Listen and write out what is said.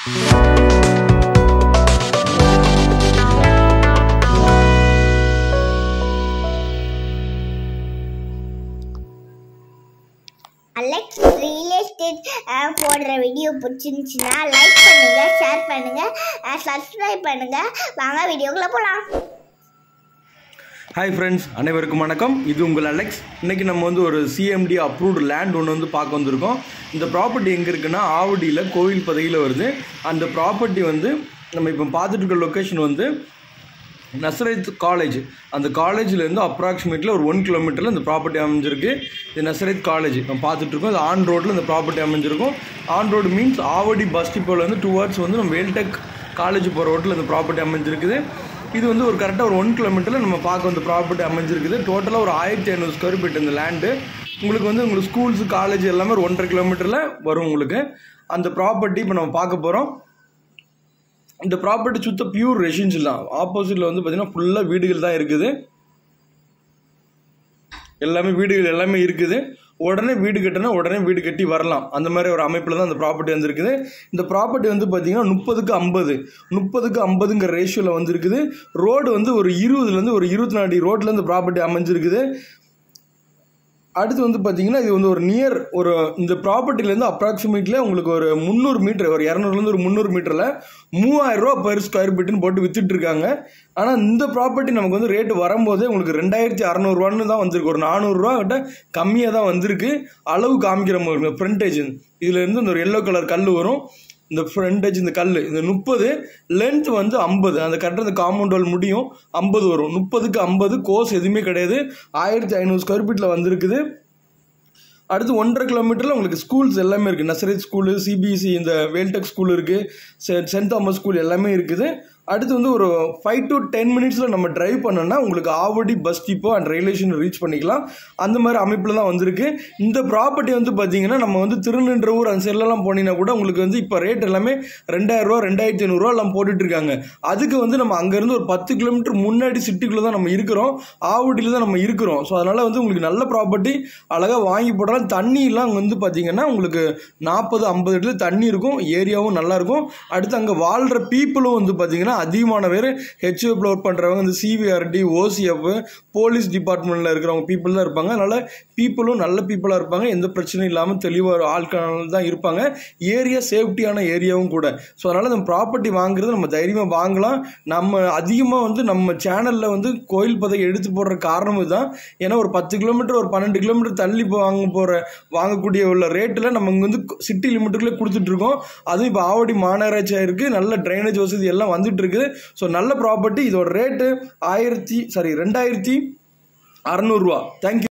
Alex real estate போடுற video பிடிச்சிருந்துச்சுன்னா like பண்ணுங்க ஷேர் பண்ணுங்க சப்ஸ்கிரைப் பண்ணுங்க வாங்க வீடியோக்குள்ள போகலாம் ஹாய் ஃப்ரெண்ட்ஸ் அனைவருக்கும் வணக்கம் இது உங்கள் அலெக்ஸ் இன்றைக்கி நம்ம வந்து ஒரு சிஎம்டி அப்ரூவ்டு லேண்ட் ஒன்று வந்து பார்க்க வந்திருக்கோம் இந்த ப்ராப்பர்ட்டி எங்கே இருக்குன்னா ஆவடியில் கோவில் பதையில் வருது அந்த ப்ராப்பர்ட்டி வந்து நம்ம இப்போ பார்த்துட்டு இருக்க லொக்கேஷன் வந்து நசரத் காலேஜ் அந்த காலேஜ்லேருந்து அப்ராக்சிமேட்லி ஒரு ஒன் கிலோமீட்டரில் இந்த ப்ராப்பர்ட்டி அமைஞ்சிருக்கு இது நசரத் காலேஜ் நம்ம பார்த்துட்டு இருக்கோம் இது ஆன் ரோட்டில் இந்த ப்ராப்பர்ட்டி அமைஞ்சிருக்கும் on road means Avadi bus டிப்போலேருந்து டுவர்ட்ஸ் வந்து நம்ம வேல்டெக் காலேஜ் போகிற ரோட்டில் இந்த ப்ராப்பர்ட்டி அமைஞ்சிருக்குது இது வந்து ஒரு கரெக்டாக ஒரு ஒன் கிலோமீட்டரில் நம்ம பார்க்க இந்த ப்ராப்பர்ட்டி அமைஞ்சிருக்குது டோட்டலாக ஒரு ஆயிரத்தி ஐநூறு ஸ்கொயர் ஃபீட் இந்த லேண்டு உங்களுக்கு வந்து உங்களுக்கு ஸ்கூல்ஸு காலேஜ் எல்லாமே ஒரு ஒன்றரை கிலோமீட்டரில் வரும் உங்களுக்கு அந்த ப்ராப்பர்ட்டி இப்போ நம்ம பார்க்க போகிறோம் இந்த ப்ராப்பர்ட்டி சுத்த பியூர் ரெசிடென்ஷியல் தான் ஆப்போசிட்டில் வந்து பார்த்தீங்கன்னா ஃபுல்லாக வீடுகள் தான் இருக்குது எல்லாமே வீடுகள் எல்லாமே இருக்குது உடனே வீடு கட்டினா உடனே வீடு கட்டி வரலாம் அந்த மாதிரி ஒரு அமைப்பில் தான் இந்த ப்ராப்பர்ட்டி வந்திருக்குது இந்த ப்ராப்பர்ட்டி வந்து பார்த்தீங்கன்னா முப்பதுக்கு ஐம்பது முப்பதுக்கு ஐம்பதுங்கிற ரேஷியோவில் வந்திருக்குது ரோடு வந்து ஒரு இருபதுலேருந்து ஒரு இருபத்தி நாலு ரோட்டில் இந்த ப்ராப்பர்ட்டி அமைஞ்சிருக்குது அடுத்து வந்து பார்த்தீங்கன்னா இது வந்து ஒரு நியர் ஒரு இந்த ப்ராப்பர்ட்டிலேருந்து அப்ராக்சிமேட்லி உங்களுக்கு ஒரு முந்நூறு மீட்டர் ஒரு இரநூறுலேருந்து ஒரு முந்நூறு மீட்டரில் மூவாயிரம் ரூபா பெர் ஸ்கொயர் ஃபீட்டுன்னு போட்டு வித்துட்டு இருக்காங்க ஆனால் இந்த ப்ராப்பர்ட்டி நமக்கு வந்து ரேட்டு வரும்போது உங்களுக்கு ரெண்டாயிரத்தி அறநூறுவான்னு தான் வந்திருக்கு ஒரு நானூறுரூவா கிட்ட கம்மியாக தான் வந்திருக்கு அளவு காமிக்கிற மாதிரி ஃப்ரண்டேஜ் இதுல இருந்து இந்த ஒரு எல்லோ கலர் கல் வரும் இந்த ஃப்ரண்டேஜ் இந்த கல் இந்த முப்பது லென்த் வந்து ஐம்பது அந்த கரெக்டாக இந்த காம்பவுண்ட் வால் முடியும் ஐம்பது வரும் முப்பதுக்கு ஐம்பது கோர்ஸ் எதுவுமே கிடையாது ஆயிரத்தி ஐநூறு ஸ்கொயர் ஃபீட்டில் வந்திருக்குது அடுத்து ஒன்றரை கிலோமீட்டரில் உங்களுக்கு ஸ்கூல்ஸ் எல்லாமே இருக்குது நர்சரி ஸ்கூலு சிபிஎஸ்சி இந்த வேல்டெக் ஸ்கூல் இருக்குது சென்ட் சென்ட் தாமஸ் ஸ்கூல் எல்லாமே இருக்குது அடுத்து வந்து ஒரு ஃபைவ் டு டென் மினிட்ஸில் நம்ம டிரைவ் பண்ணோம்னா உங்களுக்கு Avadi bus depot and railway station reach பண்ணிக்கலாம் அந்த மாதிரி அமைப்பில் தான் வந்திருக்கு இந்த ப்ராப்பர்ட்டி வந்து பார்த்தீங்கன்னா நம்ம வந்து திருநின்றவூர் அந்த சைட்லலாம் போனீங்கன்னா கூட உங்களுக்கு வந்து இப்போ ரேட் எல்லாமே ரெண்டாயிரரூவா ரெண்டாயிரத்தி ஐநூறுரூவா எல்லாம் போட்டுட்டு இருக்காங்க அதுக்கு வந்து நம்ம அங்கேருந்து ஒரு பத்து கிலோமீட்டர் முன்னாடி சிட்டிக்குள்ளே தான் நம்ம இருக்கிறோம் ஆவடியில் தான் நம்ம இருக்கிறோம் ஸோ அதனால் வந்து உங்களுக்கு நல்ல ப்ராப்பர்ட்டி அழகாக வாங்கி போடலாம் தண்ணியெல்லாம் அங்கே வந்து பார்த்தீங்கன்னா உங்களுக்கு நாற்பது ஐம்பது இடத்துல தண்ணி இருக்கும் ஏரியாவும் நல்லா இருக்கும் அடுத்து அங்கே வாழ்கிற பீப்புளும் வந்து பார்த்தீங்கன்னா அதிகமான பேர் ஹெச்எஃப்ல ஒர்க் பண்ணுறவங்க இந்த சிவிஆர்டி ஓசிஎஃப் போலீஸ் டிபார்ட்மெண்ட்டில் இருக்கிறவங்க பீப்புள் தான் இருப்பாங்க அதனால் பீப்புளும் நல்ல பீப்புளாக இருப்பாங்க எந்த பிரச்சனையும் இல்லாமல் தெளிவாக ஆட்கள் தான் இருப்பாங்க ஏரியா சேஃப்டியான ஏரியாவும் கூட ஸோ அதனால் நம்ம ப்ராப்பர்ட்டி வாங்குறது நம்ம தைரியமாக வாங்கலாம் நம்ம அதிகமாக வந்து நம்ம சேனலில் வந்து கோயில் பதை எடுத்து போடுற காரணம் இதுதான் ஏன்னா ஒரு பத்து கிலோமீட்டர் ஒரு பன்னெண்டு கிலோமீட்டர் தள்ளி போ- வாங்க போகிற வாங்கக்கூடிய உள்ள ரேட்டில் நம்ம இங்கே வந்து சிட்டி லிமிட்டுக்குள்ளே கொடுத்துட்ருக்கோம் அதுவும் இப்போ ஆவடி மாநகராட்சியாக இருக்குது நல்ல ட்ரைனேஜ் வசதி எல்லாம் வந்துட்டு இருக்குது ஸோ நல்ல ப்ராப்பர்ட்டி இதோட ரேட்டு ஆயிரத்தி சாரி ரெண்டாயிரத்தி அறநூறுவா தேங்க்யூ